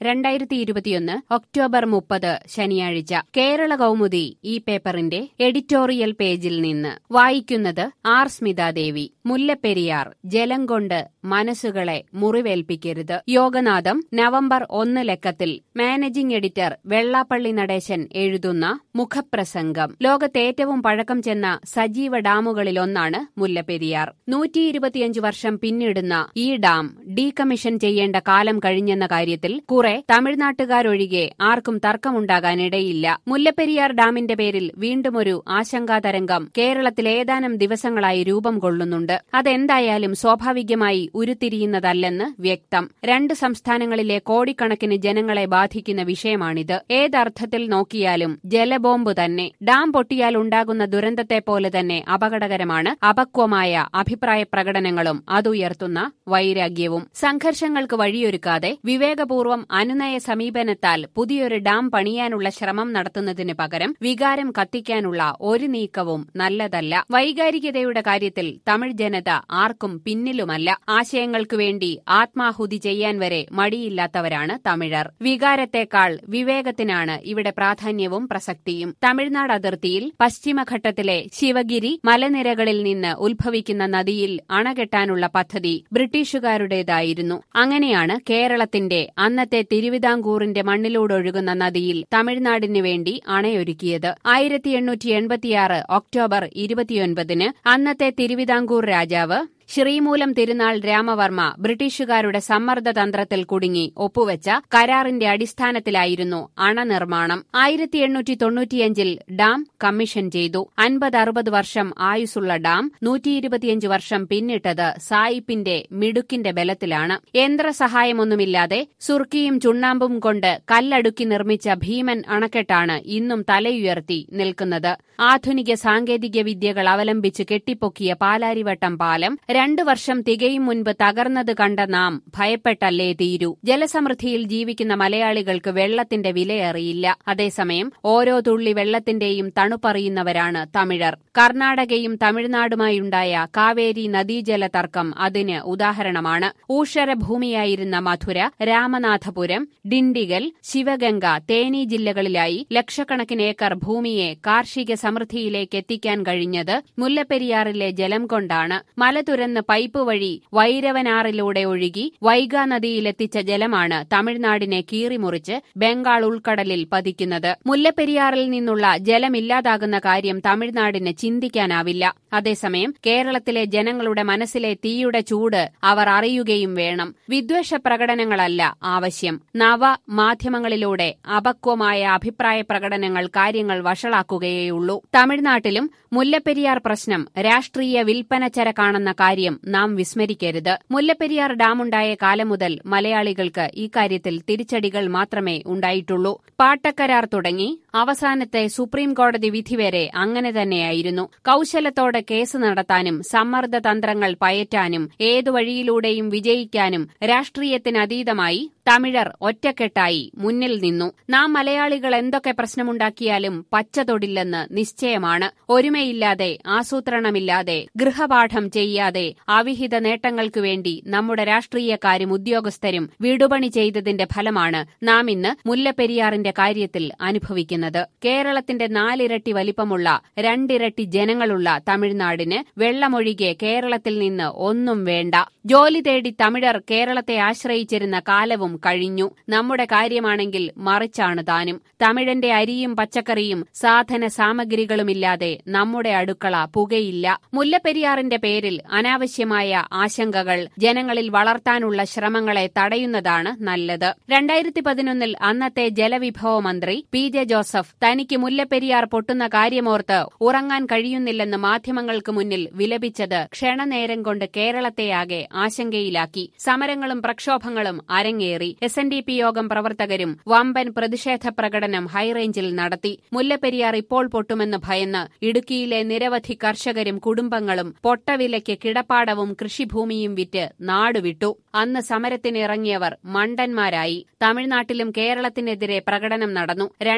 രണ്ടായിരത്തി ഇരുപത്തിയൊന്ന് ഒക്ടോബർ മുപ്പത് ശനിയാഴ്ച കേരള കൗമുദി ഈ പേപ്പറിന്റെ എഡിറ്റോറിയൽ പേജിൽ നിന്ന് വായിക്കുന്നത് ആർ സ്മിതാദേവി മുല്ലപ്പെരിയാർ ജലം കൊണ്ട് മനസ്സുകളെ മുറിവേൽപ്പിക്കരുത് യോഗനാഥം നവംബർ ഒന്ന് ലക്കത്തിൽ മാനേജിംഗ് എഡിറ്റർ വെള്ളാപ്പള്ളി നടേശൻ എഴുതുന്ന മുഖപ്രസംഗം ലോകത്തെ ഏറ്റവും പഴക്കം ചെന്ന സജീവ ഡാമുകളിലൊന്നാണ് മുല്ലപ്പെരിയാർ നൂറ്റി ഇരുപത്തിയഞ്ച് വർഷം പിന്നിടുന്ന ഈ ഡാം ഡീകമ്മീഷൻ ചെയ്യേണ്ട കാലം കഴിഞ്ഞെന്ന കാര്യത്തിൽ കുറെ തമിഴ്നാട്ടുകാരൊഴികെ ആർക്കും തർക്കമുണ്ടാകാനിടയില്ല മുല്ലപ്പെരിയാർ ഡാമിന്റെ പേരിൽ വീണ്ടുമൊരു ആശങ്കാതരംഗം കേരളത്തിൽ ഏതാനും ദിവസങ്ങളായി രൂപം കൊള്ളുന്നുണ്ട് അതെന്തായാലും സ്വാഭാവികമായി ഉരുത്തിരിയുന്നതല്ലെന്ന് വ്യക്തം രണ്ട് സംസ്ഥാനങ്ങളിലെ കോടിക്കണക്കിന് ജനങ്ങളെ ബാധിക്കുന്ന വിഷയമാണിത് ഏതർത്ഥത്തിൽ നോക്കിയാലും ജലബോംബ് തന്നെ ഡാം പൊട്ടിയാൽ ഉണ്ടാകുന്ന ദുരന്തത്തെ പോലെ തന്നെ അപകടകരമാണ് അപക്വമായ അഭിപ്രായ പ്രകടനങ്ങളും അതുയർത്തുന്ന വൈരാഗ്യവും സംഘർഷങ്ങൾക്ക് വഴിയൊരുക്കാതെ വിവേകപൂർവ്വം അനുനയ സമീപനത്താൽ പുതിയൊരു ഡാം പണിയാനുള്ള ശ്രമം നടത്തുന്നതിന് പകരം വികാരം കത്തിക്കാനുള്ള ഒരു നീക്കവും നല്ലതല്ല വൈകാരികതയുടെ കാര്യത്തിൽ തമിഴ് ജനത ആർക്കും പിന്നിലുമല്ല ആശയങ്ങൾക്കു വേണ്ടി ആത്മാഹുതി ചെയ്യാൻ വരെ മടിയില്ലാത്തവരാണ് തമിഴർ വികാരത്തെക്കാൾ വിവേകത്തിനാണ് ഇവിടെ പ്രാധാന്യവും പ്രസക്തിയും തമിഴ്നാട് അതിർത്തിയിൽ പശ്ചിമഘട്ടത്തിലെ ശിവഗിരി മലനിരകളിൽ നിന്ന് ഉത്ഭവിക്കുന്ന നദിയിൽ അണകെട്ടാനുള്ള പദ്ധതി ബ്രിട്ടീഷുകാരുടേതായിരുന്നു അങ്ങനെയാണ് കേരളത്തിന്റെ അന്നത്തെ തിരുവിതാംകൂറിന്റെ മണ്ണിലൂടൊഴുകുന്ന നദിയിൽ തമിഴ്നാടിന് വേണ്ടി അണയൊരുക്കിയത് ആയിരത്തി എണ്ണൂറ്റി എൺപത്തിയാറ് ഒക്ടോബർ ഇരുപത്തിയൊൻപതിന് അന്നത്തെ തിരുവിതാംകൂർ രാജാവ് ശ്രീമൂലം തിരുനാൾ രാമവർമ്മ ബ്രിട്ടീഷുകാരുടെ സമ്മർദ്ദതന്ത്രത്തിൽ കുടുങ്ങി ഒപ്പുവെച്ച കരാറിന്റെ അടിസ്ഥാനത്തിലായിരുന്നു അണ നിർമ്മാണം ആയിരത്തി എണ്ണൂറ്റി തൊണ്ണൂറ്റിയഞ്ചിൽ ഡാം കമ്മീഷൻ ചെയ്തു അൻപത് അറുപത് വർഷം ആയുസുള്ള ഡാം നൂറ്റി ഇരുപത്തിയഞ്ച് വർഷം പിന്നിട്ടത് സായിപ്പിന്റെ മിടുക്കിന്റെ ബലത്തിലാണ് യന്ത്രസഹായമൊന്നുമില്ലാതെ സുർക്കിയും ചുണ്ണാമ്പും കൊണ്ട് കല്ലടുക്കി നിർമ്മിച്ച ഭീമൻ അണക്കെട്ടാണ് ഇന്നും തലയുയർത്തി നിൽക്കുന്നത് ആധുനിക സാങ്കേതിക വിദ്യകൾ അവലംബിച്ച് കെട്ടിപ്പൊക്കിയ പാലാരിവട്ടം പാലം രണ്ടു വർഷം തികയും മുൻപ് തകർന്നത് കണ്ട നാം ഭയപ്പെട്ടല്ലേ തീരൂ ജലസമൃദ്ധിയിൽ ജീവിക്കുന്ന മലയാളികൾക്ക് വെള്ളത്തിന്റെ വിലയറിയില്ല അതേസമയം ഓരോ തുള്ളി വെള്ളത്തിന്റെയും തണുപ്പറിയുന്നവരാണ് തമിഴർ കർണാടകയും തമിഴ്നാടുമായുണ്ടായ കാവേരി നദീജല തർക്കം അതിന് ഉദാഹരണമാണ് ഊഷരഭൂമിയായിരുന്ന മധുര രാമനാഥപുരം ഡിണ്ടിഗൽ ശിവഗംഗ തേനി ജില്ലകളിലായി ലക്ഷക്കണക്കിന് ഏക്കർ ഭൂമിയെ കാർഷിക സമൃദ്ധിയിലേക്ക് എത്തിക്കാൻ കഴിഞ്ഞത് മുല്ലപ്പെരിയാറിലെ ജലം കൊണ്ടാണ് മല തുരന്ന് പൈപ്പ് വഴി വൈരവനാറിലൂടെ ഒഴുകി വൈഗാ നദിയിലെത്തിച്ച ജലമാണ് തമിഴ്നാടിനെ കീറിമുറിച്ച് ബംഗാൾ ഉൾക്കടലിൽ പതിക്കുന്നത് മുല്ലപ്പെരിയാറിൽ നിന്നുള്ള ജലമില്ലാതാകുന്ന കാര്യം തമിഴ്നാടിന് ചിന്തിക്കാനാവില്ല അതേസമയം കേരളത്തിലെ ജനങ്ങളുടെ മനസ്സിലെ തീയുടെ ചൂട് അവർ അറിയുകയും വേണം വിദ്വേഷ പ്രകടനങ്ങളല്ല ആവശ്യം നവ മാധ്യമങ്ങളിലൂടെ അപക്വമായ അഭിപ്രായ പ്രകടനങ്ങൾ കാര്യങ്ങൾ വഷളാക്കുകയേയുള്ളൂ തമിഴ്നാട്ടിലും മുല്ലപ്പെരിയാർ പ്രശ്നം രാഷ്ട്രീയ വിൽപ്പനച്ചരക്കാണെന്ന കാര്യം നാം വിസ്മരിക്കരുത് മുല്ലപ്പെരിയാർ ഡാമുണ്ടായ കാലം മുതൽ മലയാളികൾക്ക് ഇക്കാര്യത്തിൽ തിരിച്ചടികൾ മാത്രമേ ഉണ്ടായിട്ടുള്ളൂ പാട്ടക്കരാർ തുടങ്ങി അവസാനത്തെ സുപ്രീം കോടതി വിധി വരെ അങ്ങനെ തന്നെയായിരുന്നു കൌശലത്തോടെ കേസ് നടത്താനും സമ്മർദ്ദ തന്ത്രങ്ങൾ പയറ്റാനും ഏതു വഴിയിലൂടെയും വിജയിക്കാനും രാഷ്ട്രീയത്തിനതീതമായി തമിഴർ ഒറ്റക്കെട്ടായി മുന്നിൽ നിന്നു നാം മലയാളികൾ എന്തൊക്കെ പ്രശ്നമുണ്ടാക്കിയാലും പച്ച തൊടില്ലെന്ന് നിശ്ചയമാണ് ഒരുമയില്ലാതെ ആസൂത്രണമില്ലാതെ ഗൃഹപാഠം ചെയ്യാതെ അവിഹിത നേട്ടങ്ങൾക്കു വേണ്ടി നമ്മുടെ രാഷ്ട്രീയക്കാരും ഉദ്യോഗസ്ഥരും വീടുപണി ചെയ്തതിന്റെ ഫലമാണ് നാം ഇന്ന് മുല്ലപ്പെരിയാറിന്റെ കാര്യത്തിൽ അനുഭവിക്കുന്നത് കേരളത്തിന്റെ നാലിരട്ടി വലിപ്പമുള്ള രണ്ടിരട്ടി ജനങ്ങളുള്ള തമിഴ്നാടിന് വെള്ളമൊഴികെ കേരളത്തിൽ നിന്ന് ഒന്നും വേണ്ട ജോലി തേടി തമിഴർ കേരളത്തെ ആശ്രയിച്ചിരുന്ന കാലവും കഴിഞ്ഞു നമ്മുടെ കാര്യമാണെങ്കിൽ മറിച്ചാണ് താനും തമിഴന്റെ അരിയും പച്ചക്കറിയും സാധന സാമഗ്രികളുമില്ലാതെ നമ്മുടെ അടുക്കള പുകയില്ല മുല്ലപ്പെരിയാറിന്റെ പേരിൽ അനാവശ്യമായ ആശങ്കകൾ ജനങ്ങളിൽ വളർത്താനുള്ള ശ്രമങ്ങളെ തടയുന്നതാണ് നല്ലത് രണ്ടായിരത്തി പതിനൊന്നിൽ അന്നത്തെ ജലവിഭവ മന്ത്രി പി ജെ ജോസഫ് തനിക്ക് മുല്ലപ്പെരിയാർ പൊട്ടുന്ന കാര്യമോർത്ത് ഉറങ്ങാൻ കഴിയുന്നില്ലെന്ന് മാധ്യമങ്ങൾക്ക് മുന്നിൽ വിലപിച്ചത് ക്ഷണനേരം കൊണ്ട് കേരളത്തെയാകെ ആശങ്കയിലാക്കി സമരങ്ങളും പ്രക്ഷോഭങ്ങളും അരങ്ങേറി എസ് എൻ ഡി പി യോഗം പ്രവർത്തകരും വമ്പൻ പ്രതിഷേധ പ്രകടനം ഹൈറേഞ്ചിൽ നടത്തി മുല്ലപ്പെരിയാർ ഇപ്പോൾ പൊട്ടുമെന്ന് ഭയന്ന് ഇടുക്കിയിലെ നിരവധി കർഷകരും കുടുംബങ്ങളും പൊട്ടവിലയ്ക്ക് കിടപ്പാടവും കൃഷിഭൂമിയും വിറ്റ് നാടുവിട്ടു അന്ന് സമരത്തിനിറങ്ങിയവർ മണ്ടന്മാരായി തമിഴ്നാട്ടിലും കേരളത്തിനെതിരെ പ്രകടനം നടന്നു രണ്ട് സംസ്ഥാന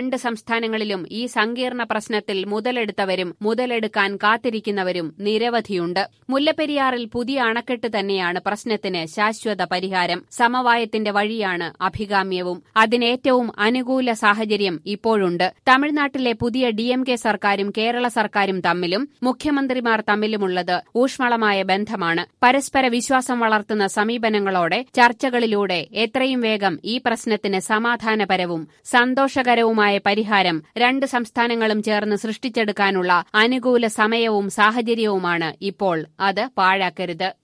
സംസ്ഥാനങ്ങളിലും ഈ സങ്കീർണ പ്രശ്നത്തിൽ മുതലെടുത്തവരും മുതലെടുക്കാൻ കാത്തിരിക്കുന്നവരും നിരവധിയുണ്ട് മുല്ലപ്പെരിയാറിൽ പുതിയ അണക്കെട്ട് തന്നെയാണ് പ്രശ്നത്തിന് ശാശ്വത പരിഹാരം സമവായത്തിന്റെ വഴിയാണ് അഭികാമ്യവും അതിനേറ്റവും അനുകൂല സാഹചര്യം ഇപ്പോഴുണ്ട് തമിഴ്നാട്ടിലെ പുതിയ ഡി എം കെ സർക്കാരും കേരള സർക്കാരും തമ്മിലും മുഖ്യമന്ത്രിമാർ തമ്മിലുമുള്ളത് ഊഷ്മളമായ ബന്ധമാണ് പരസ്പര വിശ്വാസം വളർത്തുന്ന സമീപനങ്ങളോടെ ചർച്ചകളിലൂടെ എത്രയും വേഗം ഈ പ്രശ്നത്തിന് സമാധാനപരവും സന്തോഷകരവുമായ പരിഹാരം രണ്ട് സംസ്ഥാനങ്ങളും ചേർന്ന് സൃഷ്ടിച്ചെടുക്കാനുള്ള അനുകൂല സമയവും സാഹചര്യവുമാണ് ഇപ്പോൾ അത് പാഴാക്കരുത്